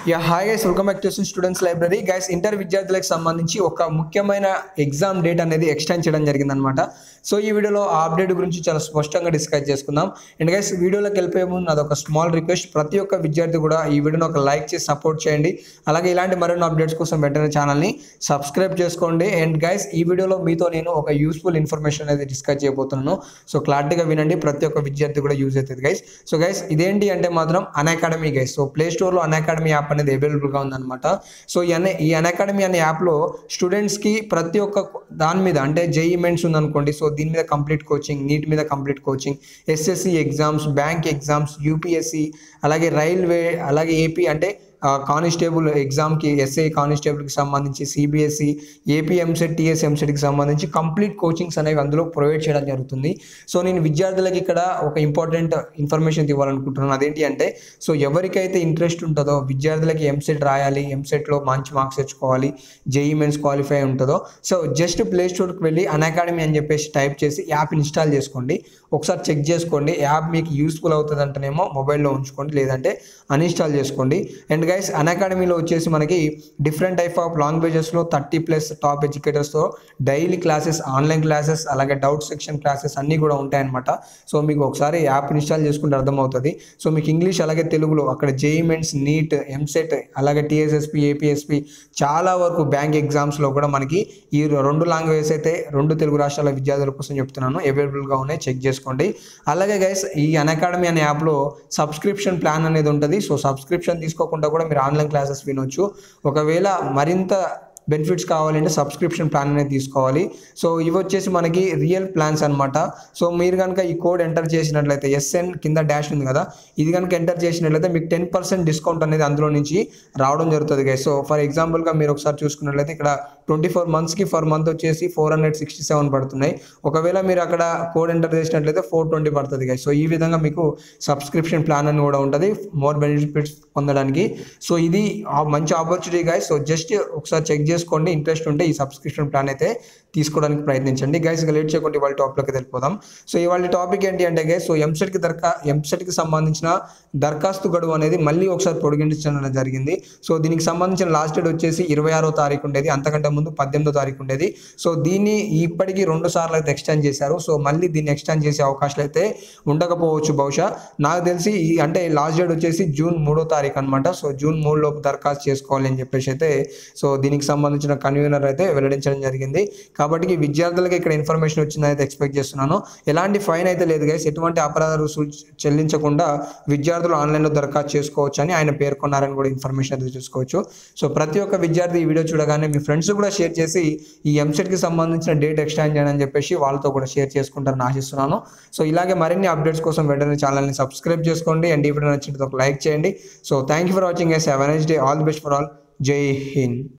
yeah hi guys welcome back to students library guys inter విద్యార్థులకు సంబంధించి ఒక ముఖ్యమైన ఎగ్జామ్ డేట్ అనేది ఎక్స్టెండ్ చేయడం జరిగిందనమాట సో ఈ వీడియోలో ఆ అప్డేట్ గురించి చాలా స్పష్టంగా డిస్కస్ చేసుకుందాం అండ్ గైస్ వీడియోలోకి వెళ్ళిపోయే ముందు నాది ఒక స్మాల్ రిక్వెస్ట్ ప్రతి ఒక్క విద్యార్థి కూడా ఈ వీడియోని ఒక లైక్ చేసి సపోర్ట్ చేయండి అలాగే ఇలాంటి మరిన్ని అప్డేట్స్ కోసం వెంటనే ఛానల్ని సబ్స్క్రైబ్ చేసుకోండి అండ్ గైస్ ఈ వీడియోలో మీతో నేను ఒక యూస్ఫుల్ ఇన్ఫర్మేషన్ అనేది డిస్కస్ చేయబోతున్నాను సో క్లారిటీగా వినండి ప్రతి ఒక్క విద్యార్థి కూడా యూజ్ అవుతుంది గైస్ సో గైస్ ఇదేంటి అంటే మాత్రం Unacademy guys so play స్టోర్లో అన్ అకాడమీ యాప్ అనేది అవైలబుల్గా ఉందన్నమాట సో ఈ అనే ఈ అన్ అకాడమీ అనే యాప్లో స్టూడెంట్స్కి ప్రతి ఒక్క దాని మీద అంటే జేఈ మెయిన్స్ ఉందనుకోండి సో దీని మీద కంప్లీట్ కోచింగ్ నీట్ మీద complete coaching SSC exams bank exams UPSC అలాగే రైల్వే అలాగే ఏపీ అంటే కానిస్టేబుల్ ఎగ్జామ్కి ఎస్ఐ కానిస్టేబుల్కి సంబంధించి సిబిఎస్ఈ ఏపీ ఎంసెట్ టీఎస్ ఎంసెట్కి సంబంధించి కంప్లీట్ కోచింగ్స్ అనేవి అందులో ప్రొవైడ్ చేయడం జరుగుతుంది సో నేను విద్యార్థులకు ఇక్కడ ఒక ఇంపార్టెంట్ ఇన్ఫర్మేషన్ ఇవ్వాలనుకుంటున్నాను అదేంటి అంటే సో ఎవరికైతే ఇంట్రెస్ట్ ఉంటుందో విద్యార్థులకి ఎంసెట్ రాయాలి ఎంసెట్లో మంచి మార్క్స్ తెచ్చుకోవాలి జేఈ మెన్స్ క్వాలిఫై ఉంటుందో సో జస్ట్ ప్లే స్టోర్కి వెళ్ళి అన్ అకాడమీ అని చెప్పేసి టైప్ చేసి యాప్ ఇన్స్టాల్ చేసుకోండి ఒకసారి చెక్ చేసుకోండి యాప్ మీకు యూస్ఫుల్ అవుతుంది అంటేనేమో మొబైల్లో ఉంచుకోండి లేదంటే అన్ఇన్స్టాల్ చేసుకోండి అండ్ గైస్ అన్ అకాడమీలో వచ్చేసి మనకి డిఫరెంట్ టైప్ ఆఫ్ లాంగ్వేజెస్లో థర్టీ ప్లస్ టాప్ ఎడ్యుకేటర్స్తో డైలీ క్లాసెస్ ఆన్లైన్ క్లాసెస్ అలాగే డౌట్ సెక్షన్ క్లాసెస్ అన్నీ కూడా ఉంటాయన్నమాట సో మీకు ఒకసారి యాప్ ఇన్స్టాల్ చేసుకుంటే అర్థమవుతుంది సో మీకు ఇంగ్లీష్ అలాగే తెలుగులో అక్కడ జేఈమెంట్స్ నీట్ ఎంసెట్ అలాగే టీఎస్ఎస్పి ఏపీఎస్పి చాలా వరకు బ్యాంక్ ఎగ్జామ్స్లో కూడా మనకి ఈ రెండు లాంగ్వేజెస్ అయితే రెండు తెలుగు రాష్ట్రాల విద్యార్థుల కోసం చెప్తున్నాను అవైలబుల్గా ఉన్నాయి చెక్ చేసుకోండి అలాగే గైస్ ఈ అన్ అకాడమీ అనే యాప్లో సబ్స్క్రిప్షన్ ప్లాన్ అనేది ఉంటుంది సో సబ్స్క్రిప్షన్ తీసుకోకుండా కూడా మీరు ఆన్లైన్ క్లాసెస్ వినొచ్చు ఒకవేళ మరింత బెనిఫిట్స్ కావాలంటే సబ్స్క్రిప్షన్ ప్లాన్ అనేది తీసుకోవాలి సో ఇవి వచ్చేసి మనకి రియల్ ప్లాన్స్ అనమాట సో మీరు కనుక ఈ కోడ్ ఎంటర్ చేసినట్లయితే ఎస్ఎన్ కింద డాష్ ఉంది కదా ఇది కనుక ఎంటర్ చేసినట్లయితే మీకు టెన్ పర్సెంట్ డిస్కౌంట్ అనేది అందులో నుంచి రావడం జరుగుతుంది గైస్ సో ఫర్ ఎగ్జాంపుల్గా మీరు ఒకసారి చూసుకున్నట్లయితే ఇక్కడ ట్వంటీ ఫోర్ మంత్స్కి ఫర్ మంత్ వచ్చేసి ఫోర్ హండ్రెడ్ సిక్స్టీ సెవెన్ పడుతున్నాయి ఒకవేళ మీరు అక్కడ కోడ్ ఎంటర్ చేసినట్లయితే ఫోర్ ట్వంటీ పడుతుంది గైస్ సో ఈ విధంగా మీకు సబ్స్క్రిప్షన్ ప్లాన్ అని కూడా ఉంటుంది మోర్ బెనిఫిట్స్ పొందడానికి సో ఇది ఆ మంచి ఆపర్చునిటీ గైస్ సో జస్ట్ ఒకసారి చెక్ చేసుకోండి ఇంట్రెస్ట్ ఉంటే ఈ సబ్స్క్రిప్షన్ ప్లాన్ అయితే తీసుకోవడానికి ప్రయత్నించండి గైస్ ఇక లేట్ చేయకుండా ఇవాళ టాపిక్లోకి వెళ్ళిపోదాం సో ఇవాళ టాపిక్ ఏంటి అంటే గైస్ సో ఎంసెట్కి దరఖా ఎంసెట్కి సంబంధించిన దరఖాస్తు గడువు అనేది మళ్ళీ ఒకసారి పొడిగించడం జరిగింది సో దీనికి సంబంధించిన లాస్ట్ డేట్ వచ్చేసి ఇరవై ఆరో తారీఖు ఉండేది అంతకంటే ముందు పద్దెనిమిదో తారీఖు ఉండేది సో దీన్ని ఇప్పటికీ రెండు సార్లు అయితే ఎక్స్టెండ్ చేశారు సో మళ్ళీ దీన్ని ఎక్స్టెండ్ చేసే అవకాశాలు అయితే ఉండకపోవచ్చు బహుశా నాకు తెలిసి ఈ అంటే లాస్ట్ డేట్ వచ్చేసి జూన్ మూడో తారీఖు అనమాట సో జూన్ మూడు లోపు దరఖాస్తు చేసుకోవాలి అని చెప్పేసి అయితే సో దీనికి సంబంధించిన కన్వీనర్ అయితే వెల్లడించడం జరిగింది కాబట్టి విద్యార్థులకి ఇక్కడ ఇన్ఫర్మేషన్ వచ్చిందని అయితే ఎక్స్పెక్ట్ చేస్తున్నాను ఎలాంటి ఫైన్ అయితే లేదు గైస్ ఎటువంటి అపరాధ రుసులు చెల్లించకుండా విద్యార్థులు ఆన్లైన్లో దరఖాస్తు చేసుకోవచ్చు అని ఆయన పేర్కొన్నారని కూడా ఇన్ఫర్మేషన్ అయితే చూసుకోవచ్చు సో ప్రతి ఒక్క విద్యార్థి ఈ వీడియో చూడగానే మీ ఫ్రెండ్స్ కూడా షేర్ చేసి ఈ ఎంసెట్కి సంబంధించిన డేట్ ఎక్స్టెండ్ చేయడం అని చెప్పేసి వాళ్ళతో కూడా షేర్ చేసుకుంటారని ఆశిస్తున్నాను సో ఇలాగే మరిన్ని అప్డేట్స్ కోసం వెంటనే ఛానల్ని సబ్స్క్రైబ్ చేసుకోండి అండ్ ఈ వీడియో నచ్చినట్టు ఒక లైక్ చేయండి so thank you for watching yes have nice day all the best for all Jai Hind